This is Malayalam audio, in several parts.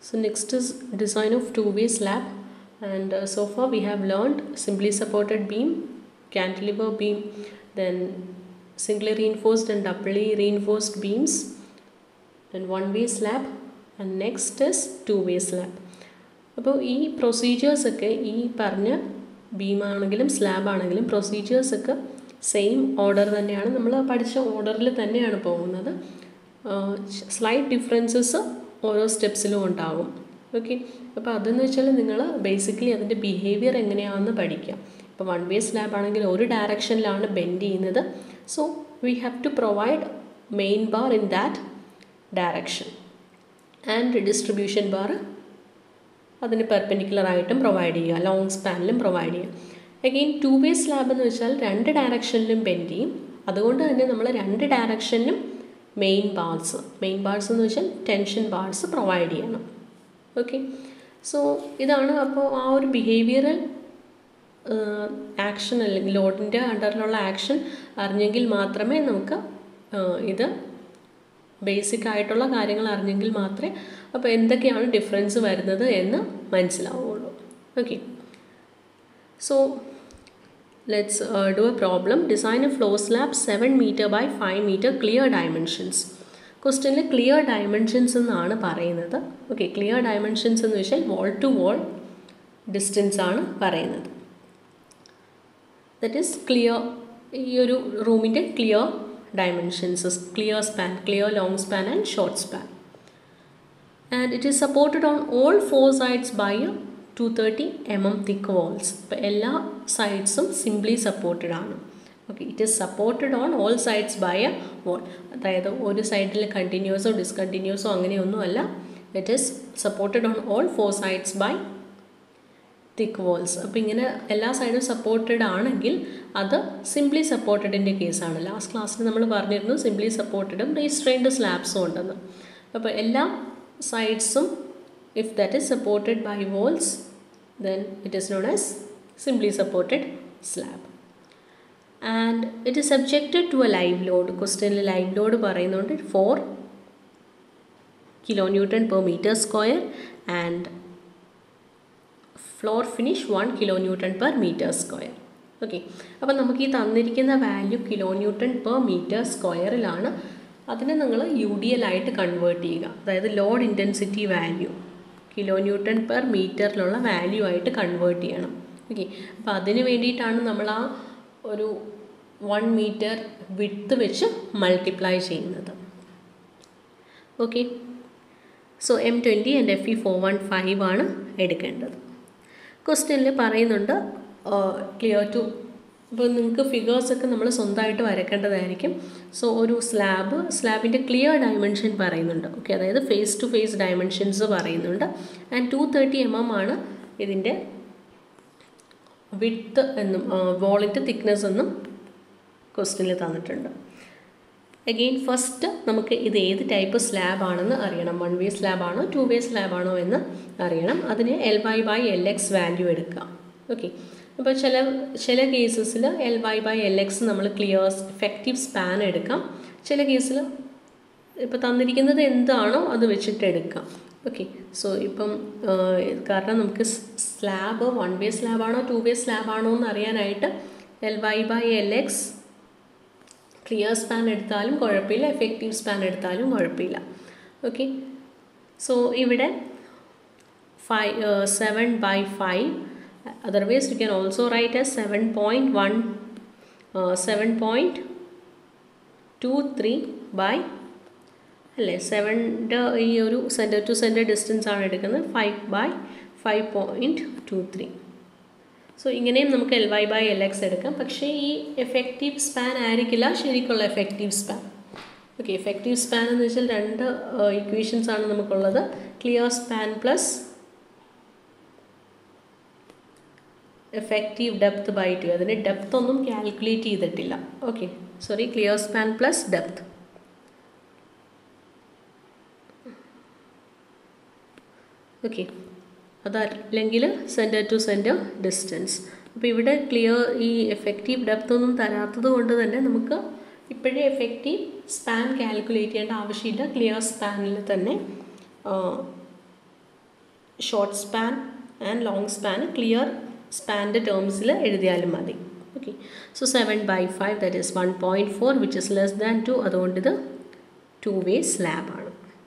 So next is design of two-way slab and uh, so far we have learned simply supported beam, cantilever beam, then singly reinforced and doubly reinforced beams, then one-way slab and next is two-way slab. അപ്പോൾ ഈ പ്രൊസീജിയേഴ്സൊക്കെ ഈ പറഞ്ഞ ബീമാണെങ്കിലും സ്ലാബ് ആണെങ്കിലും പ്രൊസീജിയേഴ്സൊക്കെ സെയിം ഓർഡർ തന്നെയാണ് നമ്മൾ പഠിച്ച ഓർഡറിൽ തന്നെയാണ് പോകുന്നത് സ്ലൈറ്റ് ഡിഫറൻസസ് ഓരോ സ്റ്റെപ്സിലും ഉണ്ടാകും ഓക്കെ അപ്പോൾ അതെന്ന് വെച്ചാൽ നിങ്ങൾ ബേസിക്കലി അതിൻ്റെ ബിഹേവിയർ എങ്ങനെയാണെന്ന് പഠിക്കാം ഇപ്പോൾ വൺ വേ സ്ലാബ് ആണെങ്കിൽ ഒരു ഡയറക്ഷനിലാണ് ബെൻഡ് ചെയ്യുന്നത് so we have to provide main bar in that direction and distribution bar അതിന് പെർപെൻഡിക്കുലർ ആയിട്ടും പ്രൊവൈഡ് ചെയ്യുക ലോങ് സ്പാനിലും പ്രൊവൈഡ് ചെയ്യുക അഗെയിൻ ടു വേ സ്ലാബ് എന്ന് വെച്ചാൽ രണ്ട് ഡയറക്ഷനിലും ബെൻഡ് ചെയ്യും അതുകൊണ്ട് തന്നെ നമ്മൾ രണ്ട് ഡയറക്ഷനിലും മെയിൻ ബാർസ് മെയിൻ ബാർസ് എന്ന് വെച്ചാൽ ടെൻഷൻ ബാർസ് പ്രൊവൈഡ് ചെയ്യണം ഓക്കെ സോ ഇതാണ് അപ്പോൾ ആ ഒരു ബിഹേവിയറൽ ആക്ഷൻ അല്ലെങ്കിൽ ലോഡിൻ്റെ അണ്ടറിലുള്ള ആക്ഷൻ അറിഞ്ഞെങ്കിൽ മാത്രമേ നമുക്ക് ഇത് ബേസിക് ആയിട്ടുള്ള കാര്യങ്ങൾ അറിഞ്ഞെങ്കിൽ മാത്രമേ അപ്പോൾ എന്തൊക്കെയാണ് ഡിഫറൻസ് വരുന്നത് എന്ന് മനസ്സിലാവുള്ളൂ okay so let's do a problem design a floor slab seven metre by five metre clear dimensions ക്വസ്റ്റ്യനിൽ ക്ലിയർ ഡയമെൻഷൻസ് എന്നാണ് പറയുന്നത് ഓക്കെ ക്ലിയർ ഡയമെൻഷൻസ് എന്ന് വെച്ചാൽ വോൾ ടു വോൾ ഡിസ്റ്റൻസ് ആണ് പറയുന്നത് ദറ്റ് ഈസ് ക്ലിയർ ഈ ഒരു റൂമിൻ്റെ clear dimensions is clear span, clear long span and short span. And it is supported on all four sides by a 230 mm thick walls. ഇപ്പോൾ എല്ലാ സൈഡ്സും സിംപ്ലി സപ്പോർട്ടഡ് ആണ് okay it is supported on all sides by a wall അതായത് ഒരു സൈഡിൽ കണ്ടിന്യൂസോ ഡിസ്കണ്ടിന്യൂസോ അങ്ങനെയൊന്നുമല്ല it is supported on all four sides by thick walls അപ്പോൾ ഇങ്ങനെ എല്ലാ സൈഡും സപ്പോർട്ടഡ് ആണെങ്കിൽ അത് സിംപ്ലി സപ്പോർട്ടഡിൻ്റെ കേസാണ് ലാസ്റ്റ് ക്ലാസ്സിൽ നമ്മൾ പറഞ്ഞിരുന്നു സിംപ്ലി സപ്പോർട്ടഡും റീസ്ട്രെയിൻഡ് സ്ലാബ്സും ഉണ്ടെന്ന് അപ്പോൾ എല്ലാ സൈഡ്സും if that is supported by walls then it is known as simply supported slab and it is subjected to a live load ക്വസ്റ്റ്യനിൽ ലൈവ് ലോഡ് പറയുന്നുണ്ട് four kilo newton per metre square and floor finish one kilo newton per metre square okay അപ്പം നമുക്ക് ഈ തന്നിരിക്കുന്ന value kilo newton per metre സ്ക്വയറിലാണ് അതിനെ നിങ്ങൾ യു ഡി എൽ ആയിട്ട് കൺവേർട്ട് ചെയ്യുക അതായത് load intensity value kilo newton per മീറ്ററിലുള്ള വാല്യൂ ആയിട്ട് കൺവേർട്ട് ചെയ്യണം ഓക്കെ അപ്പോൾ അതിന് വേണ്ടിയിട്ടാണ് നമ്മൾ ആ ഒരു വൺ മീറ്റർ വിട്ട് വെച്ച് മൾട്ടിപ്ലൈ ചെയ്യുന്നത് okay so M twenty and F E four one five ആണ് എടുക്കേണ്ടത് ക്വസ്റ്റ്യനിൽ പറയുന്നുണ്ട് ക്ലിയർ ടു ഇപ്പോൾ നിങ്ങൾക്ക് ഫിഗേഴ്സൊക്കെ നമ്മൾ സ്വന്തമായിട്ട് വരക്കേണ്ടതായിരിക്കും സോ ഒരു സ്ലാബ് സ്ലാബിൻ്റെ ക്ലിയർ ഡയമെൻഷൻ പറയുന്നുണ്ട് ഓക്കെ അതായത് ഫേസ് ടു ഫേസ് ഡയമെൻഷൻസ് പറയുന്നുണ്ട് and two thirty M M ആണ് ഇതിൻ്റെ വിഡ്ത്ത് എന്നും വോളിൻ്റെ തിക്നെസ് എന്നും ക്വസ്റ്റ്യനിൽ തന്നിട്ടുണ്ട് അഗെയിൻ ഫസ്റ്റ് നമുക്ക് ഇത് ഏത് ടൈപ്പ് സ്ലാബ് ആണെന്ന് അറിയണം വൺ വേ സ്ലാബ് ആണോ ടു വേ സ്ലാബ് ആണോ എന്ന് അറിയണം അതിന് L Y by L X value എടുക്കാം ഓക്കെ അപ്പോൾ ചില ചില കേസസിൽ L Y by L X നമ്മൾ ക്ലിയർ എഫക്റ്റീവ് സ്പാൻ എടുക്കാം ചില കേസിൽ ഇപ്പോൾ തന്നിരിക്കുന്നത് എന്താണോ അത് വെച്ചിട്ട് എടുക്കാം ഓക്കെ സോ ഇപ്പം കാരണം നമുക്ക് സ്ലാബ് വൺ വേ സ്ലാബ് ആണോ ടു വേ സ്ലാബ് ആണോ എന്ന് അറിയാനായിട്ട് L Y by L X clear span എടുത്താലും കുഴപ്പമില്ല എഫക്റ്റീവ് സ്പാൻ എടുത്താലും കുഴപ്പമില്ല ഓക്കെ സോ ഇവിടെ five seven by five otherwise you can also write a seven point one seven point two three by അല്ലേ സെവൻ്റെ ഈ ഒരു സെൻറ്റർ ടു സെൻറ്റർ ഡിസ്റ്റൻസ് ആണ് എടുക്കുന്നത് five by five point two three so ഇങ്ങനെയും നമുക്ക് L Y by L X എടുക്കാം പക്ഷേ ഈ എഫക്റ്റീവ് സ്പാൻ ആയിരിക്കില്ല ശരിക്കുള്ള effective span okay effective span എന്ന് വെച്ചാൽ രണ്ട് ഇക്വേഷൻസ് ആണ് നമുക്കുള്ളത് clear span plus effective depth by two അതിന് ഡെപ്ത് ഒന്നും കാൽക്കുലേറ്റ് ചെയ്തിട്ടില്ല okay sorry clear span plus depth okay അതല്ലെങ്കിൽ സെൻറ്റർ ടു സെൻറ്റർ ഡിസ്റ്റൻസ് അപ്പോൾ ഇവിടെ ക്ലിയർ ഈ എഫക്റ്റീവ് ഡെപ്ത് ഒന്നും തരാത്തത് കൊണ്ട് തന്നെ നമുക്ക് ഇപ്പോഴേ എഫക്റ്റീവ് സ്പാൻ കാൽക്കുലേറ്റ് ചെയ്യേണ്ട ആവശ്യമില്ല ക്ലിയർ സ്പാനിൽ തന്നെ short span and long span clear സ്പാൻ്റെ ടേംസിൽ എഴുതിയാലും മതി okay so seven by five that is one point four which is less than two അതുകൊണ്ട് ഇത് ടു വേ സ്ലാബാണ്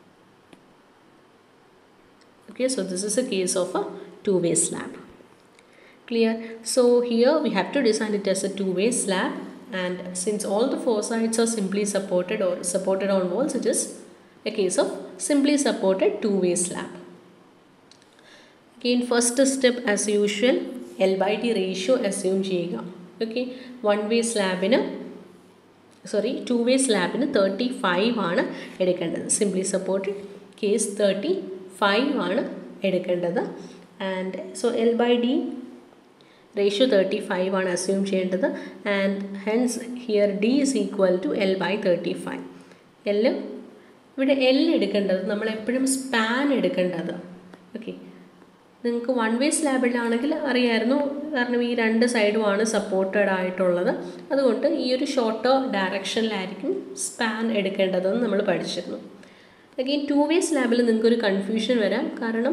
okay so this is a case of a two-way slab clear so here we have to design it as a two-way slab and since all the four sides are simply supported or supported on walls it is a case of simply supported two-way slab again first step as usual L by D ratio assume ചെയ്യുക ഓക്കെ വൺ വേ സ്ലാബിന് സോറി ടു വേ സ്ലാബിന് തേർട്ടി ഫൈവ് ആണ് എടുക്കേണ്ടത് simply supported case thirty five ആണ് എടുക്കേണ്ടത് and so L by D ratio thirty five ആണ് അസ്യൂം ചെയ്യേണ്ടത് and hence here D is equal to L by thirty five L ഇവിടെ എൽ എടുക്കേണ്ടത് നമ്മൾ എപ്പോഴും സ്പാൻ എടുക്കേണ്ടത് ഓക്കെ നിങ്ങൾക്ക് വൺ വേ സ്ലാബിലാണെങ്കിൽ അറിയായിരുന്നു കാരണം ഈ രണ്ട് സൈഡുമാണ് സപ്പോർട്ടഡ് ആയിട്ടുള്ളത് അതുകൊണ്ട് ഈ ഒരു ഷോർട്ട് ഡയറക്ഷനിലായിരിക്കും സ്പാൻ എടുക്കേണ്ടതെന്ന് നമ്മൾ പഠിച്ചിരുന്നു അഗെയിൻ ടു വേ സ്ലാബിൽ നിങ്ങൾക്കൊരു കൺഫ്യൂഷൻ വരാം കാരണം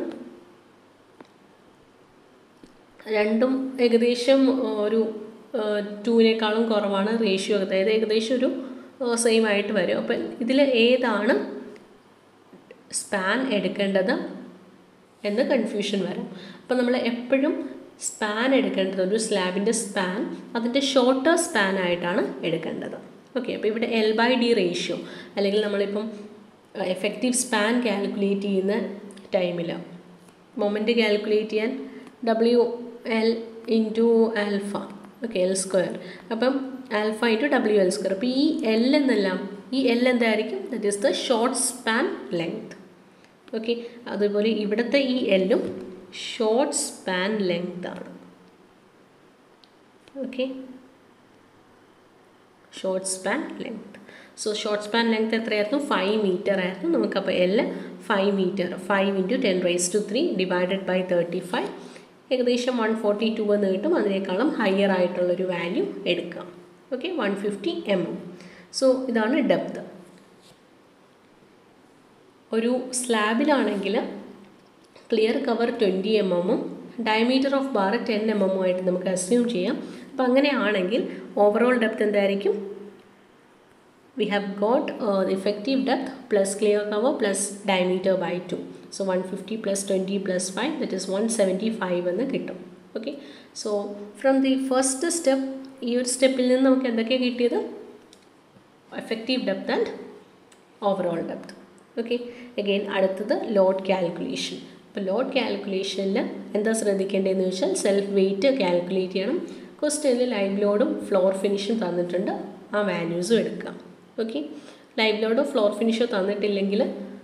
രണ്ടും ഏകദേശം ഒരു ടൂവിനേക്കാളും കുറവാണ് റേഷ്യോ അതായത് ഏകദേശം ഒരു സെയിം ആയിട്ട് വരും അപ്പം ഇതിൽ ഏതാണ് സ്പാൻ എടുക്കേണ്ടത് എന്ന് കൺഫ്യൂഷൻ വരാം അപ്പം നമ്മൾ എപ്പോഴും സ്പാൻ എടുക്കേണ്ടത് ഒരു സ്ലാബിൻ്റെ സ്പാൻ അതിൻ്റെ ഷോർട്ടർ സ്പാൻ ആയിട്ടാണ് എടുക്കേണ്ടത് ഓക്കെ അപ്പോൾ ഇവിടെ എൽ ബൈ ഡി റേഷ്യോ അല്ലെങ്കിൽ നമ്മളിപ്പം എഫക്റ്റീവ് സ്പാൻ കാൽക്കുലേറ്റ് ചെയ്യുന്ന ടൈമിൽ മൊമെൻറ്റ് കാൽക്കുലേറ്റ് ചെയ്യാൻ W L into alpha okay L square അപ്പം alpha into W L square അപ്പോൾ ഈ എൽ എന്നെല്ലാം ഈ എൽ എന്തായിരിക്കും that is the short span length okay അതുപോലെ ഇവിടുത്തെ ഈ എല്ലും ഷോർട്ട് സ്പാൻ ലെങ്ത് ആണ് okay short span length so short span length എത്രയായിരുന്നു ഫൈവ് മീറ്റർ ആയിരുന്നു നമുക്കപ്പോൾ L five metre five into ten raise to three divided by thirty five ഏകദേശം വൺ ഫോർട്ടി ടു എന്ന് കിട്ടും അതിനേക്കാളും ഹയർ ആയിട്ടുള്ളൊരു വാല്യൂ എടുക്കാം okay one fifty M M so ഇതാണ് ഡെപ്ത് ഒരു സ്ലാബിലാണെങ്കിൽ ക്ലിയർ കവർ ട്വൻറ്റി എം എമ്മും diameter of bar ten M എമ്മും ആയിട്ട് നമുക്ക് അസ്യൂം ചെയ്യാം അപ്പോൾ അങ്ങനെയാണെങ്കിൽ ഓവറോൾ ഡെപ്ത് എന്തായിരിക്കും we have got uh, the effective depth plus clear cover plus diameter by 2 so 150 plus 20 plus 5 that is 175 എന്ന് കിട്ടും okay so from the first step ഈ ഒരു സ്റ്റെപ്പിൽ നിന്ന് നമുക്ക് എന്തൊക്കെയാണ് കിട്ടിയത് effective depth and overall depth okay again അടുത്തത് ലോഡ് കാൽക്കുലേഷൻ അപ്പോൾ ലോഡ് കാൽക്കുലേഷനിൽ എന്താ ശ്രദ്ധിക്കേണ്ടതെന്ന് വെച്ചാൽ സെൽഫ് വെയിറ്റ് കാൽക്കുലേറ്റ് ചെയ്യണം ക്വസ്റ്റ്യനിൽ ലൈവ് ലോഡും ഫ്ലോർ ഫിനിഷും തന്നിട്ടുണ്ട് ആ വാല്യൂസും എടുക്കാം ഓക്കെ ലൈവ് ലോഡോ ഫ്ലോർ ഫിനിഷോ തന്നിട്ടില്ലെങ്കിൽ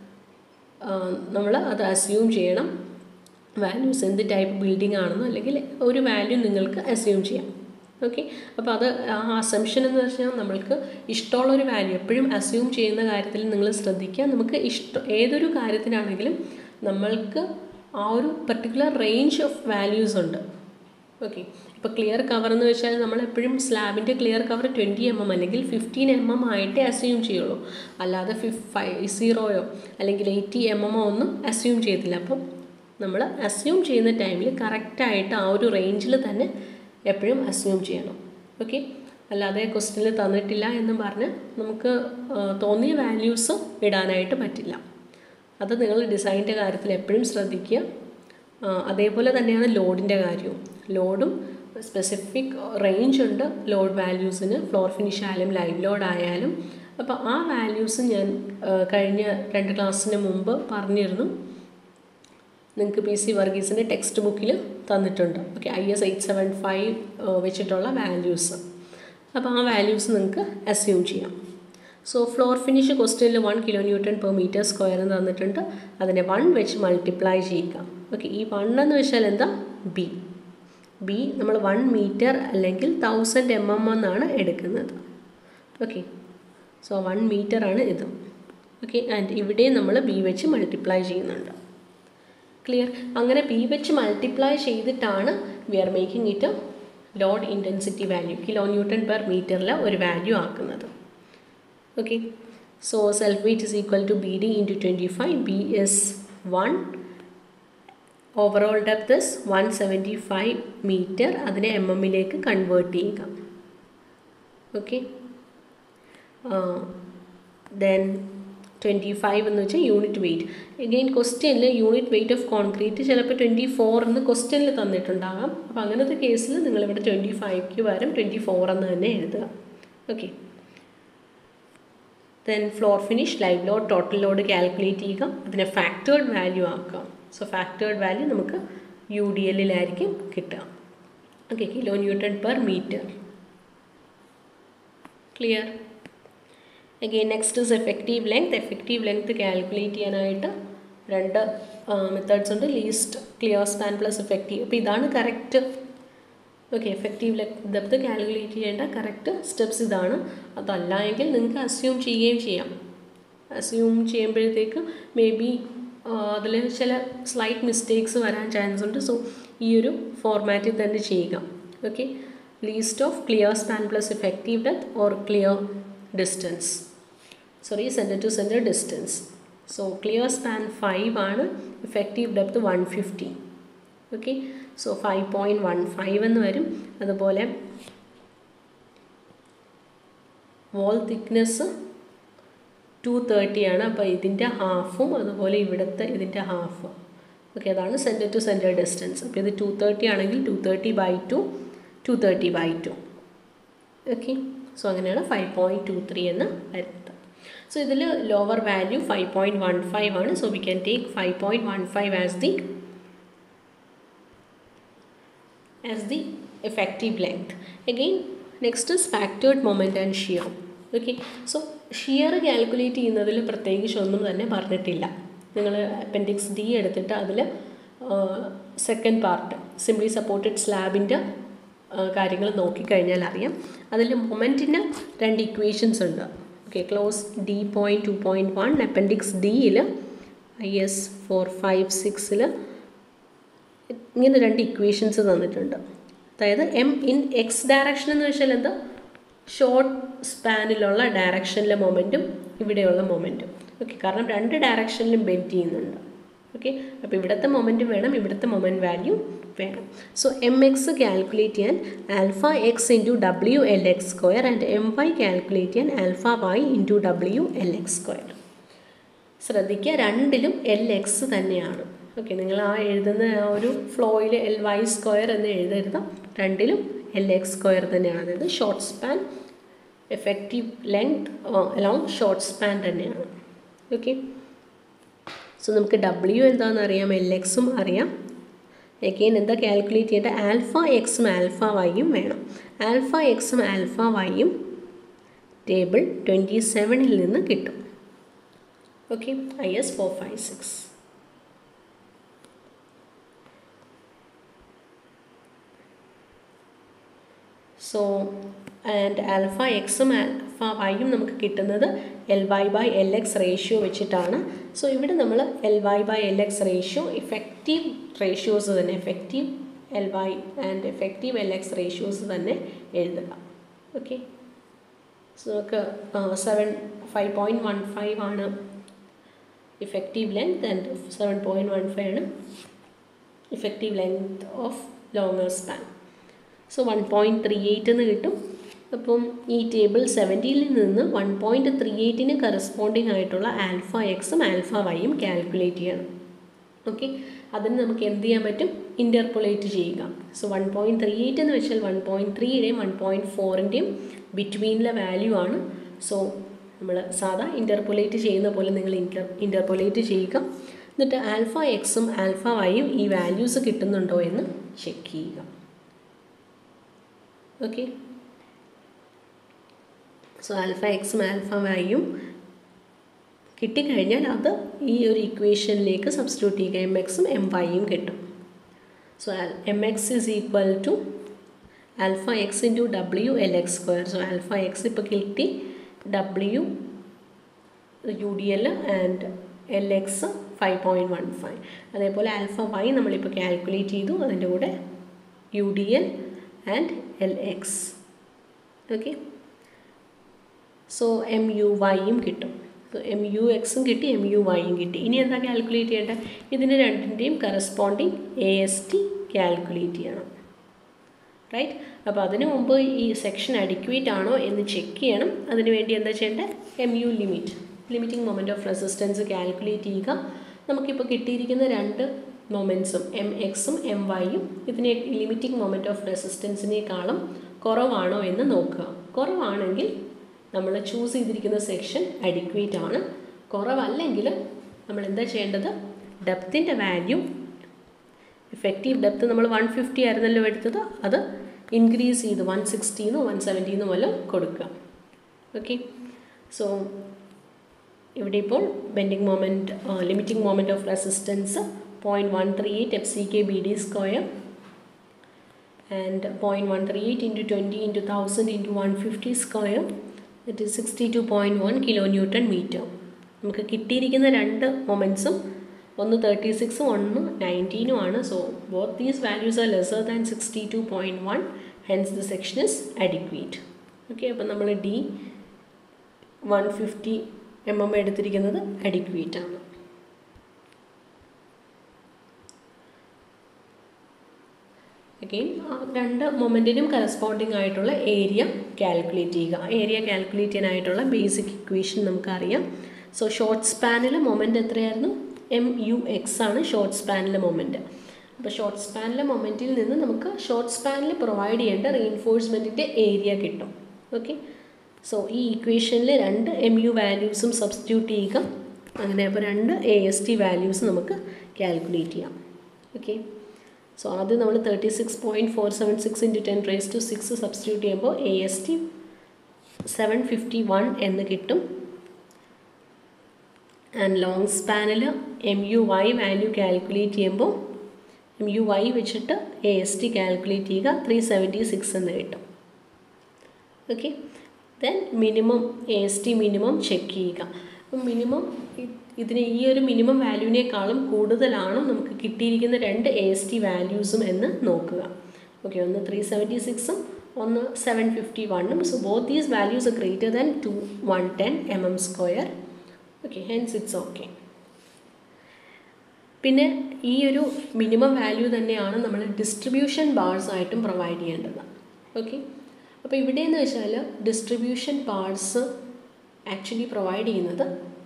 നമ്മൾ അത് അസ്യൂം ചെയ്യണം വാല്യൂസ് എന്ത് ടൈപ്പ് ബിൽഡിംഗ് ആണെന്നോ അല്ലെങ്കിൽ ഒരു വാല്യൂ നിങ്ങൾക്ക് അസ്യൂം ചെയ്യാം ഓക്കെ അപ്പോൾ അത് ആ അസംഷൻ എന്ന് വെച്ചാൽ നമ്മൾക്ക് ഇഷ്ടമുള്ളൊരു വാല്യൂ എപ്പോഴും അസ്യൂം ചെയ്യുന്ന കാര്യത്തിൽ നിങ്ങൾ ശ്രദ്ധിക്കുക നമുക്ക് ഇഷ്ടം ഏതൊരു കാര്യത്തിനാണെങ്കിലും നമ്മൾക്ക് ആ ഒരു പെർട്ടിക്കുലർ റേഞ്ച് ഓഫ് വാല്യൂസ് ഉണ്ട് ഓക്കെ ഇപ്പോൾ ക്ലിയർ കവർ എന്ന് വെച്ചാൽ നമ്മൾ എപ്പോഴും സ്ലാബിൻ്റെ clear cover twenty M M അല്ലെങ്കിൽ ഫിഫ്റ്റീൻ എം എം ആയിട്ടേ അസ്യൂം ചെയ്യുള്ളൂ അല്ലാതെ ഫിഫ് ഫൈവ് സീറോയോ അല്ലെങ്കിൽ എയ്റ്റി എം എമ്മോ ഒന്നും അസ്യൂം ചെയ്തില്ല അപ്പം നമ്മൾ അസ്യൂം ചെയ്യുന്ന ടൈമിൽ കറക്റ്റായിട്ട് ആ ഒരു റേഞ്ചിൽ തന്നെ എപ്പോഴും അസ്യൂം ചെയ്യണം ഓക്കെ അല്ലാതെ ക്വസ്റ്റ്യനിൽ തന്നിട്ടില്ല എന്ന് പറഞ്ഞ് നമുക്ക് തോന്നിയ വാല്യൂസ് ഇടാനായിട്ട് പറ്റില്ല അത് നിങ്ങൾ ഡിസൈനിൻ്റെ കാര്യത്തിൽ എപ്പോഴും ശ്രദ്ധിക്കുക അതേപോലെ തന്നെയാണ് ലോഡിൻ്റെ കാര്യവും ലോഡും സ്പെസിഫിക് റേഞ്ച് ഉണ്ട് ലോഡ് വാല്യൂസിന് ഫ്ലോർ ഫിനിഷ് ആയാലും ലൈവ് ലോഡ് ആയാലും അപ്പോൾ ആ വാല്യൂസ് ഞാൻ കഴിഞ്ഞ രണ്ട് ക്ലാസ്സിന് മുമ്പ് പറഞ്ഞിരുന്നു നിങ്ങൾക്ക് പി സി വർഗീസിൻ്റെ ടെക്സ്റ്റ് ബുക്കിൽ തന്നിട്ടുണ്ട് okay I S eight seven five വെച്ചിട്ടുള്ള വാല്യൂസ് അപ്പോൾ ആ വാല്യൂസ് നിങ്ങൾക്ക് അസ്യൂം ചെയ്യാം സോ ഫ്ലോർ ഫിനിഷ് ക്വസ്റ്റ്യനിൽ one kilo newton per metre square എന്ന് തന്നിട്ടുണ്ട് അതിനെ വൺ വെച്ച് മൾട്ടിപ്ലൈ ചെയ്യുക ഓക്കെ ഈ വൺ എന്ന് വെച്ചാൽ എന്താ ബി ബി നമ്മൾ വൺ മീറ്റർ അല്ലെങ്കിൽ തൗസൻഡ് എം എം എന്നാണ് എടുക്കുന്നത് ഓക്കെ സോ വൺ മീറ്റർ ആണ് ഇത് ഓക്കെ ആൻഡ് ഇവിടെ നമ്മൾ ബി വെച്ച് മൾട്ടിപ്ലൈ ചെയ്യുന്നുണ്ട് ക്ലിയർ അങ്ങനെ ബി വെച്ച് മൾട്ടിപ്ലൈ ചെയ്തിട്ടാണ് we are making it load intensity value kilo newton per മീറ്ററിൽ ഒരു വാല്യൂ ആക്കുന്നത് okay so self weight is equal to B D into twenty five B S one overall depth is one seventy five metre അതിനെ എം എമ്മിലേക്ക് കൺവേർട്ട് ചെയ്യുക ഓക്കെ ദെൻ ട്വൻറ്റി ഫൈവ് എന്ന് വെച്ചാൽ യൂണിറ്റ് വെയിറ്റ് എഗെയിൻ ക്വസ്റ്റ്യനിൽ യൂണിറ്റ് വെയിറ്റ് ഓഫ് കോൺക്രീറ്റ് ചിലപ്പോൾ ട്വൻറ്റി ഫോർ എന്ന് ക്വസ്റ്റ്യനിൽ തന്നിട്ടുണ്ടാകാം അപ്പോൾ അങ്ങനത്തെ കേസിൽ നിങ്ങളിവിടെ ട്വൻറ്റി ഫൈവ്ക്ക് പകരം ട്വൻറ്റി ഫോർ എന്ന് തന്നെ എഴുതുക okay then floor finish live load total load calculate ചെയ്യുക അതിനെ ഫാക്ടേർഡ് വാല്യൂ ആക്കുക സോ ഫാക്ടേർഡ് വാല്യൂ നമുക്ക് യു ഡി എല്ലിലായിരിക്കും കിട്ടുക okay kilo newton per metre clear again next is effective length effective length calculate ചെയ്യാനായിട്ട് രണ്ട് മെത്തേഡ്സ് ഉണ്ട് least clear span plus effective അപ്പോൾ ഇതാണ് correct okay effective depth calculate ചെയ്യേണ്ട കറക്റ്റ് സ്റ്റെപ്സ് ഇതാണ് അതല്ല എങ്കിൽ നിങ്ങൾക്ക് അസ്യൂം ചെയ്യുകയും ചെയ്യാം അസ്യൂം ചെയ്യുമ്പോഴത്തേക്ക് മേ ബി അതിൽ ചില സ്ലൈറ്റ് മിസ്റ്റേക്സ് വരാൻ ചാൻസ് ഉണ്ട് സോ ഈ ഒരു ഫോർമാറ്റിൽ തന്നെ ചെയ്യുക okay least of clear span plus effective depth or clear distance sorry centre to centre distance so clear span five ആണ് effective depth one fifty okay so five point one five എന്ന് വരും അതുപോലെ വോൾ തിക്നെസ് ടു തേർട്ടി ആണ് അപ്പോൾ ഇതിൻ്റെ ഹാഫും അതുപോലെ ഇവിടുത്തെ ഇതിൻ്റെ ഹാഫ് ഓക്കെ അതാണ് സെൻറ്റർ ടു സെൻറ്റർ ഡിസ്റ്റൻസ് അപ്പോൾ ഇത് ടു തേർട്ടി ആണെങ്കിൽ two thirty by two two thirty by two okay so അങ്ങനെയാണ് ഫൈവ് പോയിൻറ്റ് ടു ത്രീ എന്ന് വരുന്നത് സോ ഇതിൽ lower value five point one five ആണ് so we can take five point one five as the as the effective length. Again, next is factored moment and shear. Okay so shear calculate ചെയ്യുന്നതിൽ പ്രത്യേകിച്ച് ഒന്നും തന്നെ പറഞ്ഞിട്ടില്ല നിങ്ങൾ അപ്പൻഡിക്സ് ഡി എടുത്തിട്ട് അതിൽ സെക്കൻഡ് പാർട്ട് സിംപ്ലി സപ്പോർട്ടഡ് സ്ലാബിൻ്റെ കാര്യങ്ങൾ നോക്കിക്കഴിഞ്ഞാൽ അറിയാം അതിൽ മൊമെൻറ്റിന് രണ്ട് ഇക്വേഷൻസ് ഉണ്ട് okay clause D point two point one appendix ഡിയിൽ ഐ എസ് ഫോർ ഫൈവ് സിക്സിൽ ഇങ്ങനെ രണ്ട് ഇക്വേഷൻസ് തന്നിട്ടുണ്ട് അതായത് എം ഇൻ എക്സ് ഡയറക്ഷൻ എന്ന് വെച്ചാൽ എന്താ ഷോർട്ട് സ്പാനിലുള്ള ഡയറക്ഷനിലെ മൊമെൻറ്റും ഇവിടെയുള്ള മൊമെൻറ്റും ഓക്കെ കാരണം രണ്ട് ഡയറക്ഷനിലും ബെൻഡ് ചെയ്യുന്നുണ്ട് ഓക്കെ അപ്പോൾ ഇവിടുത്തെ മൊമെൻറ്റ് വേണം ഇവിടുത്തെ മൊമെൻറ്റ് വാല്യൂ വേണം സോ എം എക്സ് കാൽക്കുലേറ്റ് ചെയ്യാൻ alpha X into W L X square and M Y calculate ചെയ്യാൻ alpha Y into W L X square ശ്രദ്ധിക്കുക രണ്ടിലും എൽ എക്സ് തന്നെയാണ് ഓക്കെ നിങ്ങൾ ആ എഴുതുന്ന ആ ഒരു ഫ്ലോയിൽ എൽ വൈ സ്ക്വയർ എന്ന് എഴുതരുത് രണ്ടിലും എൽ എക്സ് സ്ക്വയർ തന്നെയാണ് അതായത് short span effective length along short span തന്നെയാണ് ഓക്കെ സോ നമുക്ക് ഡബ്ല്യു എന്താണെന്ന് അറിയാം എൽ എക്സും അറിയാം എഗെയിൻ എന്താ കാൽക്കുലേറ്റ് ചെയ്യേണ്ടത് ആൽഫ എക്സും ആൽഫ വൈയും വേണം ആൽഫ എക്സും ആൽഫ വൈയും ടേബിൾ ട്വൻറ്റി സെവനിൽ നിന്ന് കിട്ടും okay I S four five six so and alpha എക്സും ആൽഫ വൈയും നമുക്ക് കിട്ടുന്നത് L Y by L X ratio വെച്ചിട്ടാണ് സോ ഇവിടെ നമ്മൾ L Y by L X ratio effective ratios തന്നെ effective L Y and effective L X ratios തന്നെ എഴുതുക ഓക്കെ സോ നമുക്ക് seven five point one five ആണ് effective length and seven point one five ആണ് effective length of longer span so one point three eight എന്ന് കിട്ടും അപ്പം ഈ ടേബിൾ സെവൻറ്റിയിൽ നിന്ന് വൺ പോയിൻറ്റ് ത്രീ എയ്റ്റിന് കറസ്പോണ്ടിങ് ആയിട്ടുള്ള ആൽഫ എക്സും ആൽഫ വൈയും കാൽക്കുലേറ്റ് ചെയ്യണം ഓക്കെ അതിന് നമുക്ക് എന്ത് ചെയ്യാൻ പറ്റും ഇൻ്റർപൊളേറ്റ് ചെയ്യുക so one point three eight എന്ന് വെച്ചാൽ വൺ പോയിൻറ്റ് ത്രീയുടെയും വൺ പോയിൻറ്റ് ഫോറിൻ്റെയും ബിറ്റ്വീനിലെ വാല്യൂ ആണ് സോ നമ്മൾ സാധാ ഇൻ്റർപൊലേറ്റ് ചെയ്യുന്ന പോലെ നിങ്ങൾ ഇൻ്റർ ഇൻ്റർപൊലേറ്റ് ചെയ്യുക എന്നിട്ട് ആൽഫ എക്സും ആൽഫ വൈയും ഈ വാല്യൂസ് കിട്ടുന്നുണ്ടോ എന്ന് ചെക്ക് ചെയ്യുക ഓക്കെ സോ ആൽഫ എക്സും ആൽഫ വൈയും കിട്ടിക്കഴിഞ്ഞാൽ അത് ഈ ഒരു ഇക്വേഷനിലേക്ക് സബ്സ്റ്റിറ്റ്യൂട്ട് ചെയ്യുക എം എക്സും എം വൈയും കിട്ടും so M X is equal to alpha X into W L X square so alpha X ഇപ്പോൾ കിട്ടി W U D L and L X five point one five അതേപോലെ ആൽഫ വൈ നമ്മളിപ്പോൾ കാൽക്കുലേറ്റ് ചെയ്തു അതിൻ്റെ കൂടെ U D L and L X okay so M U വൈയും കിട്ടും എം യു എക്സും കിട്ടി എം യു വൈയും കിട്ടി ഇനി എന്താ കാൽക്കുലേറ്റ് ചെയ്യേണ്ടത് ഇതിന് രണ്ടിൻ്റെയും corresponding A S T calculate ചെയ്യണം റൈറ്റ് അപ്പോൾ അതിനു മുമ്പ് ഈ സെക്ഷൻ അഡിക്വേറ്റ് ആണോ എന്ന് ചെക്ക് ചെയ്യണം അതിന് വേണ്ടി എന്താ ചെയ്യേണ്ടത് M U limit limiting moment of resistance calculate ചെയ്യുക നമുക്കിപ്പോൾ കിട്ടിയിരിക്കുന്ന രണ്ട് മൊമെൻറ്റ്സും എം എക്സും എം വൈയും ഇതിനെ ലിമിറ്റിംഗ് മൊമെൻറ്റ് ഓഫ് റെസിസ്റ്റൻസിനേക്കാളും കുറവാണോ എന്ന് നോക്കുക കുറവാണെങ്കിൽ നമ്മൾ ചൂസ് ചെയ്തിരിക്കുന്ന സെക്ഷൻ അഡിക്വേറ്റ് ആണ് കുറവല്ലെങ്കിൽ നമ്മൾ എന്താ ചെയ്യേണ്ടത് ഡെപ്തിൻ്റെ വാല്യൂ ഇഫക്റ്റീവ് ഡെപ്ത് നമ്മൾ വൺ ഫിഫ്റ്റി ആയിരുന്നല്ലോ എടുത്തത് അത് ഇൻക്രീസ് ചെയ്ത് വൺ സിക്സ്റ്റീന്നോ വൺ സെവൻറ്റീന്നോ വല്ലതും കൊടുക്കുക ഓക്കെ സോ ഇവിടെ ഇപ്പോൾ bending moment limiting moment of resistance point one three eight F C K B D square and point one three eight into twenty into thousand into one fifty square it is sixty two point one kilo newton metre നമുക്ക് കിട്ടിയിരിക്കുന്ന രണ്ട് മൊമെൻറ്റ്സും ഒന്ന് തേർട്ടി സിക്സും ഒന്ന് നയൻറ്റീനും ആണ് so both these values are lesser than sixty two point one hence the section is adequate okay അപ്പം നമ്മൾ D one fifty M M എടുത്തിരിക്കുന്നത് അഡിക്വേറ്റ് ആണ് അഗെയിൻ രണ്ട് മൊമെൻറ്റിനും കറസ്പോണ്ടിങ് ആയിട്ടുള്ള ഏരിയ കാൽക്കുലേറ്റ് ചെയ്യുക ഏരിയ കാൽക്കുലേറ്റ് ചെയ്യാനായിട്ടുള്ള ബേസിക് ഇക്വേഷൻ നമുക്കറിയാം സോ ഷോർട്ട് സ്പാനിൽ മൊമെൻറ്റ് എത്രയായിരുന്നു എം യു എക്സ് ആണ് ഷോർട്ട് സ്പാനിലെ മൊമെൻറ്റ് അപ്പോൾ ഷോർട്ട് സ്പാനിലെ മൊമെൻറ്റിൽ നിന്ന് നമുക്ക് ഷോർട്ട് സ്പാനിൽ പ്രൊവൈഡ് ചെയ്യേണ്ട റീഇൻഫോഴ്സ്മെൻറ്റിൻ്റെ ഏരിയ കിട്ടും ഓക്കെ സോ ഈ ഇക്വേഷനിൽ രണ്ട് എം യു വാല്യൂസും സബ്സ്റ്റിറ്റ്യൂട്ട് ചെയ്യുക അങ്ങനെ അപ്പോൾ രണ്ട് എ എസ് ടി വാല്യൂസ് നമുക്ക് കാൽക്കുലേറ്റ് ചെയ്യാം ഓക്കെ സോ ആദ്യം നമ്മൾ thirty six point four seven six into ten raise to six substitute ചെയ്യുമ്പോൾ A S T seven fifty one എന്ന് കിട്ടും ആൻഡ് ലോങ് സ്പാനിൽ M U Y value calculate ചെയ്യുമ്പോൾ എം യു വൈ വെച്ചിട്ട് എ എസ് ടി കാൽക്കുലേറ്റ് ചെയ്യുക ത്രീ സെവൻറ്റി സിക്സ് എന്ന് കിട്ടും okay then minimum A S T minimum check ചെയ്യുക അപ്പം മിനിമം ഇതിന് ഈ ഒരു മിനിമം വാല്യൂവിനേക്കാളും കൂടുതലാണ് നമുക്ക് കിട്ടിയിരിക്കുന്ന രണ്ട് എ എസ് ടി വാല്യൂസും എന്ന് നോക്കുക ഓക്കെ ഒന്ന് ത്രീ സെവൻറ്റി സിക്സും ഒന്ന് സെവൻ ഫിഫ്റ്റി വണ്ണും so both these values greater than two one ten M M square okay hence it's okay പിന്നെ ഈ ഒരു മിനിമം വാല്യൂ തന്നെയാണ് നമ്മൾ ഡിസ്ട്രിബ്യൂഷൻ ബാർസ് ആയിട്ടും പ്രൊവൈഡ് ചെയ്യേണ്ടത് ഓക്കെ അപ്പോൾ ഇവിടെയെന്ന് വെച്ചാൽ ഡിസ്ട്രിബ്യൂഷൻ ബാർസ് ആക്ച്വലി പ്രൊവൈഡ് ചെയ്യുന്നത്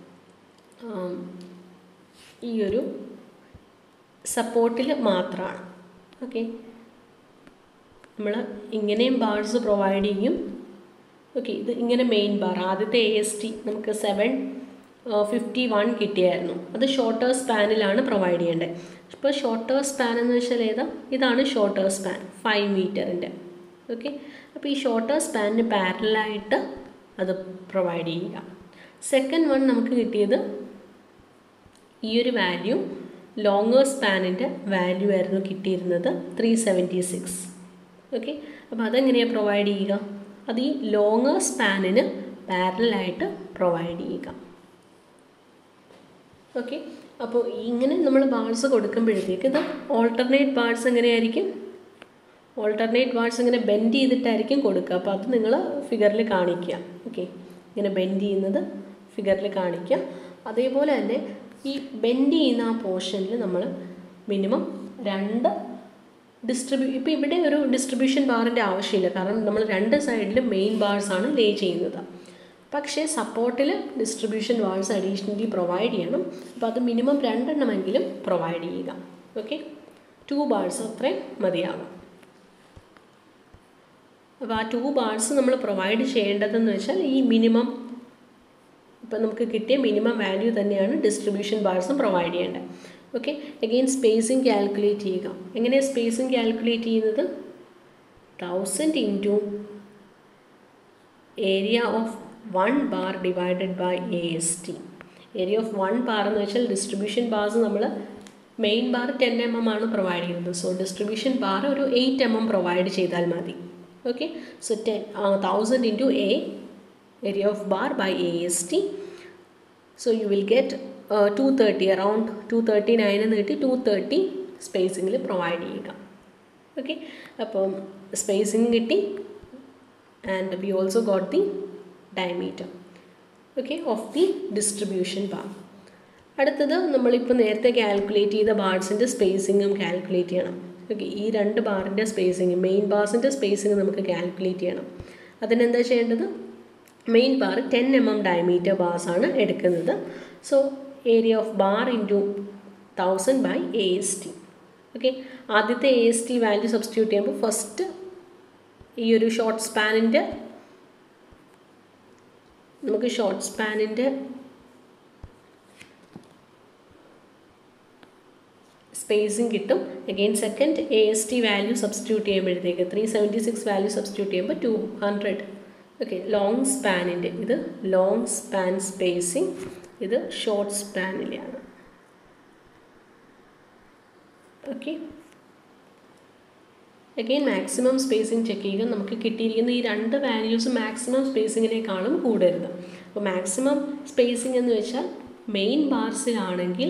ഈ ഒരു സപ്പോർട്ടിൽ മാത്രമാണ് ഓക്കെ നമ്മൾ ഇങ്ങനെയും ബാർസ് പ്രൊവൈഡ് ചെയ്യും ഓക്കെ ഇത് ഇങ്ങനെ മെയിൻ ബാർ ആദ്യത്തെ എ എസ് ടി നമുക്ക് സെവൻ ഫിഫ്റ്റി വൺ കിട്ടിയായിരുന്നു അത് ഷോർട്ടർ സ്പാനിലാണ് പ്രൊവൈഡ് ചെയ്യേണ്ടത് ഇപ്പോൾ ഷോർട്ടർ സ്പാൻ എന്ന് വെച്ചാൽ ഏതാ ഇതാണ് ഷോർട്ടർ സ്പാൻ ഫൈവ് മീറ്ററിൻ്റെ ഓക്കെ അപ്പോൾ ഈ ഷോർട്ടർ സ്പാനിന് പാരലായിട്ട് അത് പ്രൊവൈഡ് ചെയ്യുക സെക്കൻഡ് വൺ നമുക്ക് കിട്ടിയത് ഈ ഒരു വാല്യൂ ലോങ്ങർ സ്പാനിൻ്റെ വാല്യൂ ആയിരുന്നു കിട്ടിയിരുന്നത് ത്രീ സെവൻറ്റി സിക്സ് ഓക്കെ അപ്പോൾ അതെങ്ങനെയാണ് പ്രൊവൈഡ് ചെയ്യുക അത് ഈ ലോങ്ങർ സ്പാനിന് പാരലായിട്ട് പ്രൊവൈഡ് ചെയ്യുക ഓക്കെ അപ്പോൾ ഇങ്ങനെ നമ്മൾ ബാൾസ് കൊടുക്കുമ്പോഴത്തേക്ക് ഇത് ഓൾട്ടർനേറ്റ് ബാൾസ് എങ്ങനെയായിരിക്കും ഓൾട്ടർനേറ്റ് ബാൾസ് ഇങ്ങനെ ബെൻഡ് ചെയ്തിട്ടായിരിക്കും കൊടുക്കുക അപ്പോൾ അത് നിങ്ങൾ ഫിഗറിൽ കാണിക്കുക ഓക്കെ ഇങ്ങനെ ബെൻഡ് ചെയ്യുന്നത് ഫിഗറിൽ കാണിക്കുക അതേപോലെ തന്നെ ഈ ബെൻഡ് ചെയ്യുന്ന ആ പോർഷനിൽ നമ്മൾ മിനിമം രണ്ട് ഡിസ്ട്രിബ്യൂ ഇപ്പോൾ ഇവിടെ ഒരു ഡിസ്ട്രിബ്യൂഷൻ ബാറിൻ്റെ ആവശ്യമില്ല കാരണം നമ്മൾ രണ്ട് സൈഡിലും മെയിൻ ബാർസാണ് ലേ ചെയ്യുന്നത് പക്ഷേ സപ്പോർട്ടിൽ ഡിസ്ട്രിബ്യൂഷൻ ബാർസ് അഡീഷണലി പ്രൊവൈഡ് ചെയ്യണം അപ്പോൾ അത് മിനിമം രണ്ടെണ്ണമെങ്കിലും പ്രൊവൈഡ് ചെയ്യുക ഓക്കെ ടു ബാർസ് അത്രയും മതിയാകും അപ്പോൾ ആ ടു ബാർസ് നമ്മൾ പ്രൊവൈഡ് ചെയ്യേണ്ടതെന്ന് വെച്ചാൽ ഈ മിനിമം ഇപ്പം നമുക്ക് കിട്ടിയ മിനിമം വാല്യൂ തന്നെയാണ് ഡിസ്ട്രിബ്യൂഷൻ ബാർസും പ്രൊവൈഡ് ചെയ്യേണ്ടത് ഓക്കെ അഗെയിൻ സ്പേസിങ് കാൽക്കുലേറ്റ് ചെയ്യുക എങ്ങനെയാണ് സ്പേസിങ് കാൽക്കുലേറ്റ് ചെയ്യുന്നത് thousand into area of one bar divided by A S T area of one bar എന്ന് വെച്ചാൽ ഡിസ്ട്രിബ്യൂഷൻ ബാർസ് നമ്മൾ main bar ten M M ആണ് പ്രൊവൈഡ് ചെയ്യുന്നത് സോ ഡിസ്ട്രിബ്യൂഷൻ ബാർ ഒരു എയ്റ്റ് എം എം പ്രൊവൈഡ് ചെയ്താൽ മതി okay so ten thousand into A area of bar by AST. So you will get uh, 230 around 239 എന്ന് കിട്ടി 230 സ്പേസിങ്ങിൽ പ്രൊവൈഡ് ചെയ്യുക ഓക്കെ അപ്പം സ്പേസിങ് കിട്ടി and we also got the diameter okay of the distribution bar അടുത്തത് നമ്മളിപ്പോൾ നേരത്തെ കാൽക്കുലേറ്റ് ചെയ്ത ബാർസിൻ്റെ സ്പേസിങ്ങും കാൽക്കുലേറ്റ് ചെയ്യണം ഓക്കെ ഈ രണ്ട് ബാറിൻ്റെ സ്പേസിങ് മെയിൻ ബാർസിൻ്റെ സ്പേസിങ് നമുക്ക് കാൽക്കുലേറ്റ് ചെയ്യണം അതിനെന്താ ചെയ്യേണ്ടത് main bar ten M M diameter bars ആണ് എടുക്കുന്നത് so area of bar into thousand by A S T okay ആദ്യത്തെ A S T value substitute ചെയ്യുമ്പോൾ ഫസ്റ്റ് ഈ ഒരു ഷോർട്ട് സ്പാനിൻ്റെ നമുക്ക് ഷോർട്ട് സ്പാനിൻ്റെ സ്പേസിങ് കിട്ടും again second A S T value substitute ചെയ്യുമ്പോഴത്തേക്ക് three seventy six value substitute ചെയ്യുമ്പോൾ ടു ഹൺഡ്രഡ് ഓക്കെ ലോങ് സ്പാനിൻ്റെ ഇത് ലോങ് സ്പാൻ സ്പേസിങ് ഇത് ഷോർട്ട് സ്പാനിലെയാണ് okay again maximum spacing check ചെയ്യുക നമുക്ക് കിട്ടിയിരിക്കുന്ന ഈ രണ്ട് വാല്യൂസ് മാക്സിമം സ്പേസിങ്ങിനേക്കാളും കൂടരുത് അപ്പോൾ മാക്സിമം സ്പേസിംഗ് എന്ന് വെച്ചാൽ മെയിൻ ബാർസിലാണെങ്കിൽ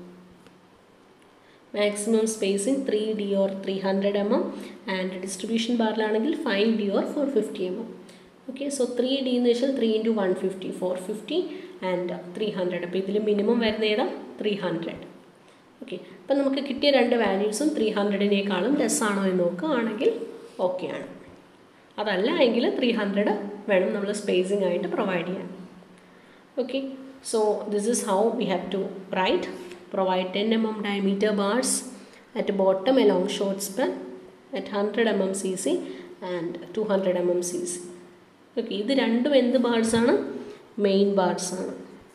maximum spacing three D or three hundred M M and distribution ബാറിലാണെങ്കിൽ five D or four fifty M M okay so three D എന്ന് വെച്ചാൽ three into one fifty four fifty and three hundred അപ്പോൾ ഇതിൽ മിനിമം വരുന്ന ഏതാ ത്രീ ഹൺഡ്രഡ് ഓക്കെ അപ്പം നമുക്ക് കിട്ടിയ രണ്ട് വാല്യൂസും ത്രീ ഹൺഡ്രഡിനേക്കാളും ലെസ് ആണോ എന്ന് നോക്കുകയാണെങ്കിൽ ഓക്കെയാണ് അതല്ല എങ്കിൽ ത്രീ ഹൺഡ്രഡ് വേണം നമ്മൾ സ്പേസിംഗ് ആയിട്ട് പ്രൊവൈഡ് ചെയ്യാൻ okay so this is how we have to write provide 10 mm diameter bars at bottom along short span at 100 mm cc and 200 mm cc okay ഇത് രണ്ടും എന്ത് ബാർസ് ആണ് മെയിൻ ബാർസ് ആണ്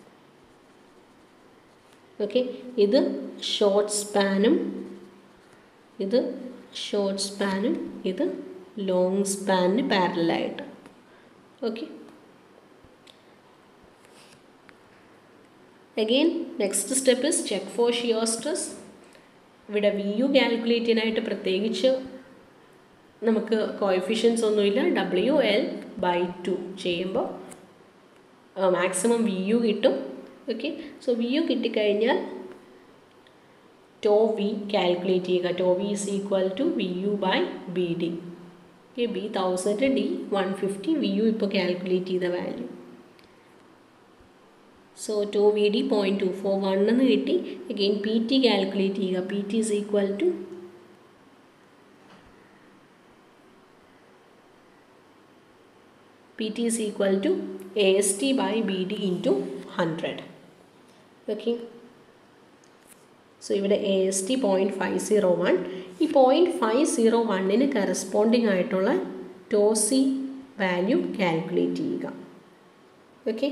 ഓക്കെ ഇത് ഷോർട്ട് സ്പാനും ഇത് ഷോർട്ട് സ്പാനും ഇത് ലോങ് സ്പാനിന് പാരലായിട്ട് okay again next step is check for shear stress ഇവിടെ വി യു കാൽക്കുലേറ്റ് ചെയ്യാനായിട്ട് പ്രത്യേകിച്ച് നമുക്ക് കോയിഫിഷ്യൻസ് ഒന്നുമില്ല ഡബ്ല്യു എൽ ബൈ ടു ചെയ്യുമ്പോൾ മാക്സിമം വി യു കിട്ടും ഓക്കെ സോ വി യു കിട്ടിക്കഴിഞ്ഞാൽ ടോ വി കാൽക്കുലേറ്റ് ചെയ്യുക tau V is equal to V U by B D okay B thousand D one fifty V U ഇപ്പോൾ കാൽക്കുലേറ്റ് ചെയ്ത value so tau V D point two four one എന്ന് കിട്ടി അഗെയിൻ പി ടി കാൽക്കുലേറ്റ് ചെയ്യുക P T is equal to P T is equal to A S T by B D into hundred okay so ഇവിടെ A S T point five zero one ഈ പോയിൻറ്റ് ഫൈവ് സീറോ വണ്ണിന് കറസ്പോണ്ടിങ് ആയിട്ടുള്ള ടോസി വാല്യൂ കാൽക്കുലേറ്റ് ചെയ്യുക ഓക്കെ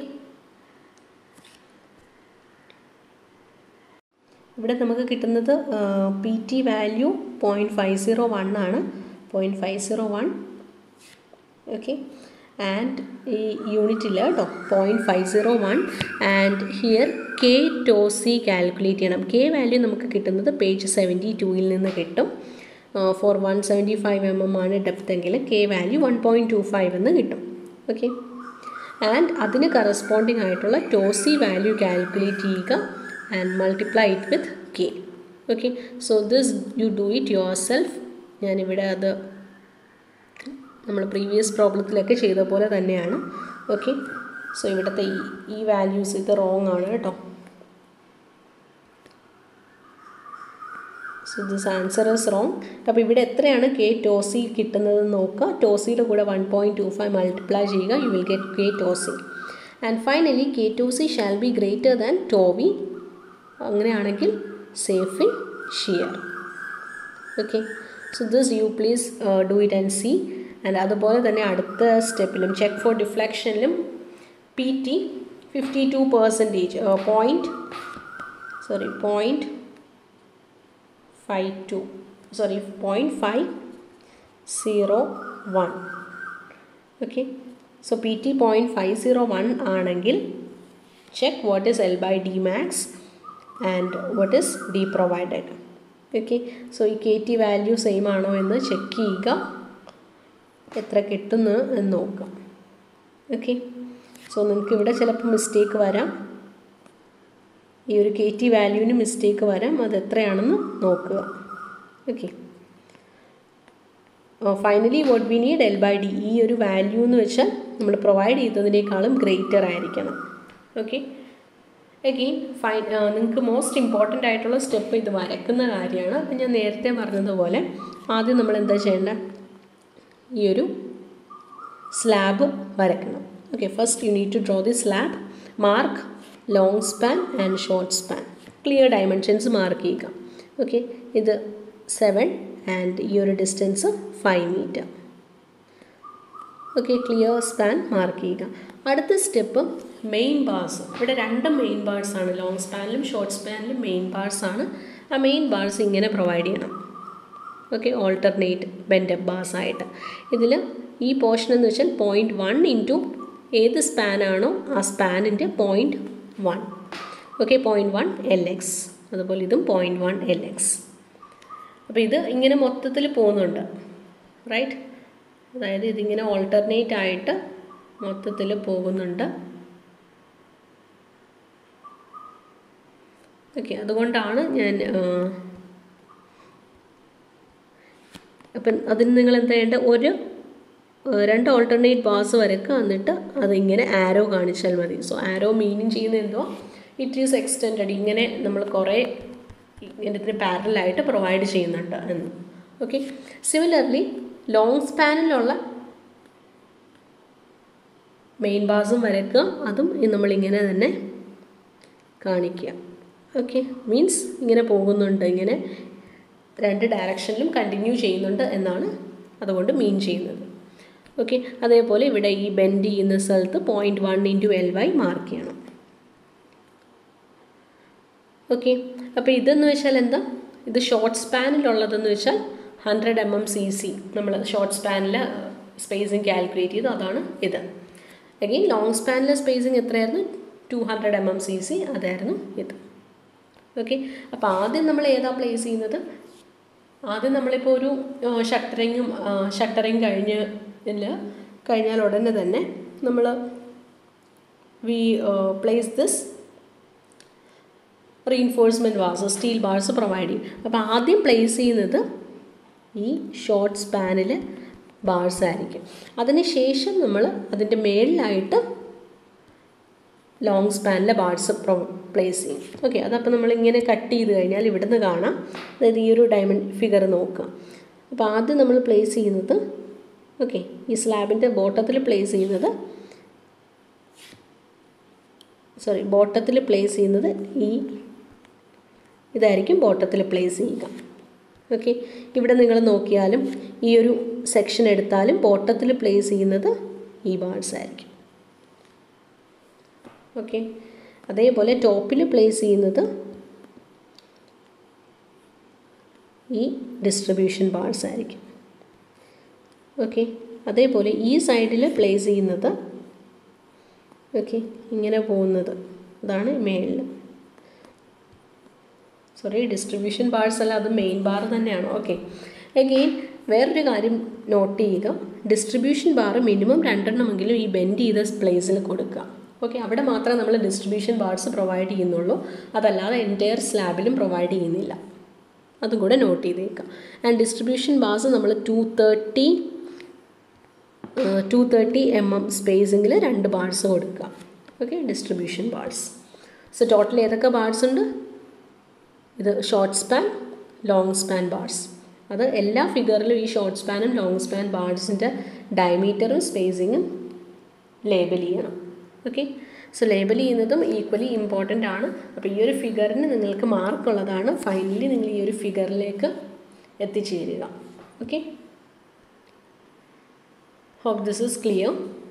ഇവിടെ നമുക്ക് കിട്ടുന്നത് P T value point five zero one ആണ് point five zero one okay and ഈ യൂണിറ്റിൽ കേട്ടോ point five zero one and here K tau C calculate ചെയ്യണം കെ വാല്യൂ നമുക്ക് കിട്ടുന്നത് പേജ് സെവൻറ്റി ടൂയിൽ നിന്ന് കിട്ടും four one seventy five M M ആണ് ഡെപ്ത് എങ്കിൽ K value one point two five എന്ന് കിട്ടും ഓക്കെ ആൻഡ് അതിന് കറസ്പോണ്ടിങ് ആയിട്ടുള്ള ടോസി വാല്യൂ കാൽക്കുലേറ്റ് ചെയ്യുക and multiply it with K okay so this U do it yourself ഞാനിവിടെ അത് നമ്മൾ പ്രീവിയസ് പ്രോബ്ലത്തിലൊക്കെ ചെയ്ത പോലെ തന്നെയാണ് ഓക്കെ സോ ഇവിടുത്തെ ഈ ഈ വാല്യൂസ് ഇത് റോങ് ആണ് കേട്ടോ so this answer is wrong അപ്പോൾ ഇവിടെ എത്രയാണ് കെ ടോസി കിട്ടുന്നത് നോക്കുക ടോസിയുടെ കൂടെ one point two five multiply ചെയ്യുക you will get K tau C and finally K tau C shall be greater than tau V അങ്ങനെയാണെങ്കിൽ safe in shear okay so this you please do it and see and അതുപോലെ തന്നെ അടുത്ത സ്റ്റെപ്പിലും ചെക്ക് ഫോർ ഡിഫ്ലക്ഷനിലും P T fifty two percentage point sorry point five two sorry point five zero one okay so P T point five zero one ആണെങ്കിൽ check what is L by D max and what is D provided okay so ഈ കെ ടി വാല്യൂ സെയിം ആണോ എന്ന് ചെക്ക് ചെയ്യുക എത്ര കിട്ടുന്നു എന്ന് നോക്കാം ഓക്കെ സോ നിങ്ങൾക്ക് ഇവിടെ ചിലപ്പോൾ മിസ്റ്റേക്ക് വരാം ഈ ഒരു കെ ടി വാല്യൂവിന് മിസ്റ്റേക്ക് വരാം അത് എത്രയാണെന്ന് നോക്കുക okay finally what we need L by D ഈ ഒരു വാല്യൂ എന്ന് വെച്ചാൽ നമ്മൾ പ്രൊവൈഡ് ചെയ്തതിനേക്കാളും ഗ്രേറ്റർ ആയിരിക്കണം ഓക്കെ അഗെയിൻ ഫൈൻ നിങ്ങൾക്ക് മോസ്റ്റ് ഇമ്പോർട്ടൻ്റ് ആയിട്ടുള്ള സ്റ്റെപ്പ് ഇത് വരക്കുന്ന കാര്യമാണ് അപ്പം ഞാൻ നേരത്തെ പറഞ്ഞതുപോലെ ആദ്യം നമ്മൾ എന്താ ചെയ്യേണ്ടത് ഈ ഒരു സ്ലാബ് വരക്കണം okay first you need to draw the slab mark long span and short span clear dimensions mark ചെയ്യുക ഓക്കെ ഇത് സെവൻ ആൻഡ് ഈ ഒരു distance five metre okay clear span mark ചെയ്യുക അടുത്ത സ്റ്റെപ്പ് മെയിൻ ബാർസ് ഇവിടെ രണ്ട് മെയിൻ ബാർസ് ആണ് ലോങ് സ്പാനിലും ഷോർട്ട് സ്പാനിലും മെയിൻ ബാർസ് ആണ് ആ മെയിൻ ബാർസ് ഇങ്ങനെ പ്രൊവൈഡ് ചെയ്യണം ഓക്കെ ഓൾട്ടർനേറ്റ് ബെൻഡപ്പ് ബാർസ് ആയിട്ട് ഇതിൽ ഈ പോർഷൻ എന്ന് വെച്ചാൽ പോയിൻറ്റ് വൺ ഇൻറ്റു ഏത് സ്പാനാണോ ആ സ്പാനിൻ്റെ point one okay point one L X അതുപോലെ ഇതും പോയിൻറ്റ് വൺ എൽ എക്സ് അപ്പോൾ ഇത് ഇങ്ങനെ മൊത്തത്തിൽ പോകുന്നുണ്ട് റൈറ്റ് അതായത് ഇതിങ്ങനെ ഓൾട്ടർനേറ്റ് ആയിട്ട് മൊത്തത്തിൽ പോകുന്നുണ്ട് ഓക്കെ അതുകൊണ്ടാണ് ഞാൻ അപ്പം അതിന് നിങ്ങൾ എന്താ ചെയ്യേണ്ടത് ഒരു രണ്ട് ഓൾട്ടർനേറ്റ് ബാസ് വരക്കുക എന്നിട്ട് അതിങ്ങനെ ആരോ കാണിച്ചാൽ മതി സോ ആരോ മീനിങ് ചെയ്യുന്നത് എന്തോ ഇറ്റ് ഈസ് എക്സ്റ്റെൻഡഡ് ഇങ്ങനെ നമ്മൾ കുറേ ഇതിന് പാരലായിട്ട് പ്രൊവൈഡ് ചെയ്യുന്നുണ്ട് എന്ന് ഓക്കെ സിമിലർലി ലോങ് സ്പാനിലുള്ള മെയിൻ ബാസും വരയ്ക്കുക അതും നമ്മളിങ്ങനെ തന്നെ കാണിക്കുക ഓക്കെ മീൻസ് ഇങ്ങനെ പോകുന്നുണ്ട് ഇങ്ങനെ രണ്ട് ഡയറക്ഷനിലും കണ്ടിന്യൂ ചെയ്യുന്നുണ്ട് എന്നാണ് അതുകൊണ്ട് മീൻ ചെയ്യുന്നത് ഓക്കെ അതേപോലെ ഇവിടെ ഈ ബെൻഡ് ചെയ്യുന്ന സ്ഥലത്ത് point one into L Y mark ചെയ്യണം ഓക്കെ അപ്പോൾ ഇതെന്ന് വെച്ചാൽ എന്താ ഇത് ഷോർട്ട് സ്പാനിലുള്ളതെന്ന് വെച്ചാൽ hundred M M C C നമ്മൾ ഷോർട്ട് സ്പാനിൽ സ്പേസിങ് കാൽക്കുലേറ്റ് ചെയ്തു അതാണ് ഇത് അഗെയിൻ ലോങ് സ്പാനിലെ സ്പേസിങ് എത്രയായിരുന്നു two hundred M M C C അതായിരുന്നു ഇത് ഓക്കെ അപ്പോൾ ആദ്യം നമ്മൾ ഏതാ പ്ലേസ് ചെയ്യുന്നത് ആദ്യം നമ്മളിപ്പോൾ ഒരു ഷട്ടറിങ്ങും ഷട്ടറിങ് കഴിഞ്ഞ് ഇല്ല കഴിഞ്ഞാൽ ഉടനെ തന്നെ നമ്മൾ we place this reinforcement bars steel bars provide ചെയ്യും അപ്പോൾ ആദ്യം പ്ലേസ് ചെയ്യുന്നത് ഈ ഷോർട്ട് സ്പാനിൽ ബാർസ് ആയിരിക്കും അതിനുശേഷം നമ്മൾ അതിൻ്റെ മേളിലായിട്ട് ലോങ് സ്പാനിലെ ബാർസ് പ്രൊ പ്ലേസ് ചെയ്യും ഓക്കെ അതപ്പോൾ നമ്മളിങ്ങനെ കട്ട് ചെയ്ത് കഴിഞ്ഞാൽ ഇവിടുന്ന് കാണാം അതായത് ഈ ഒരു ഡയമണ്ട് ഫിഗർ നോക്കുക അപ്പോൾ ആദ്യം നമ്മൾ പ്ലേസ് ചെയ്യുന്നത് ഓക്കെ ഈ സ്ലാബിൻ്റെ ബോട്ടത്തിൽ പ്ലേസ് ചെയ്യുന്നത് സോറി ബോട്ടത്തിൽ പ്ലേസ് ചെയ്യുന്നത് ഈ ഇതായിരിക്കും ബോട്ടത്തിൽ പ്ലേസ് ചെയ്യുക ഓക്കെ ഇവിടെ നിങ്ങൾ നോക്കിയാലും ഈ ഒരു സെക്ഷൻ എടുത്താലും ബോട്ടത്തിൽ പ്ലേസ് ചെയ്യുന്നത് ഈ ബാർസ് ആയിരിക്കും ഓക്കെ അതേപോലെ ടോപ്പിൽ പ്ലേസ് ചെയ്യുന്നത് ഈ ഡിസ്ട്രിബ്യൂഷൻ ബാർസ് ആയിരിക്കും ഓക്കെ അതേപോലെ ഈ സൈഡിൽ പ്ലേസ് ചെയ്യുന്നത് ഓക്കെ ഇങ്ങനെ പോകുന്നത് അതാണ് മേളിൽ സോറി ഡിസ്ട്രിബ്യൂഷൻ ബാർസ് അല്ല അത് മെയിൻ ബാർ തന്നെയാണ് ഓക്കെ അഗെയിൻ വേറൊരു കാര്യം നോട്ട് ചെയ്യുക ഡിസ്ട്രിബ്യൂഷൻ ബാർ മിനിമം രണ്ടെണ്ണമെങ്കിലും ഈ ബെൻഡ് ചെയ്ത പ്ലേസിൽ കൊടുക്കുക ഓക്കെ അവിടെ മാത്രമേ നമ്മൾ ഡിസ്ട്രിബ്യൂഷൻ ബാർസ് പ്രൊവൈഡ് ചെയ്യുന്നുള്ളൂ അതല്ലാതെ എൻറ്റയർ സ്ലാബിലും പ്രൊവൈഡ് ചെയ്യുന്നില്ല അതും കൂടെ നോട്ട് ചെയ്തേക്കാം ആൻഡ് ഡിസ്ട്രിബ്യൂഷൻ ബാർസ് നമ്മൾ two thirty two thirty M M സ്പേസിങ്ങിൽ രണ്ട് ബാർസ് കൊടുക്കുക okay distribution bars so total ഏതൊക്കെ ബാർസ് ഉണ്ട് ഇത് short span long span bars അത് എല്ലാ ഫിഗറിലും ഈ ഷോർട്ട് സ്പാനും ലോങ് സ്പാൻ ബാർസിൻ്റെ ഡയമീറ്ററും സ്പേസിങ്ങും ലേബൽ ചെയ്യണം ഓക്കെ സോ ലേബൽ ചെയ്യുന്നതും ഈക്വലി ഇമ്പോർട്ടൻ്റ് ആണ് അപ്പോൾ ഈ ഒരു ഫിഗറിന് നിങ്ങൾക്ക് മാർക്കുള്ളതാണ് ഫൈനലി നിങ്ങൾ ഈ ഒരു ഫിഗറിലേക്ക് എത്തിച്ചേരുക okay hope this is clear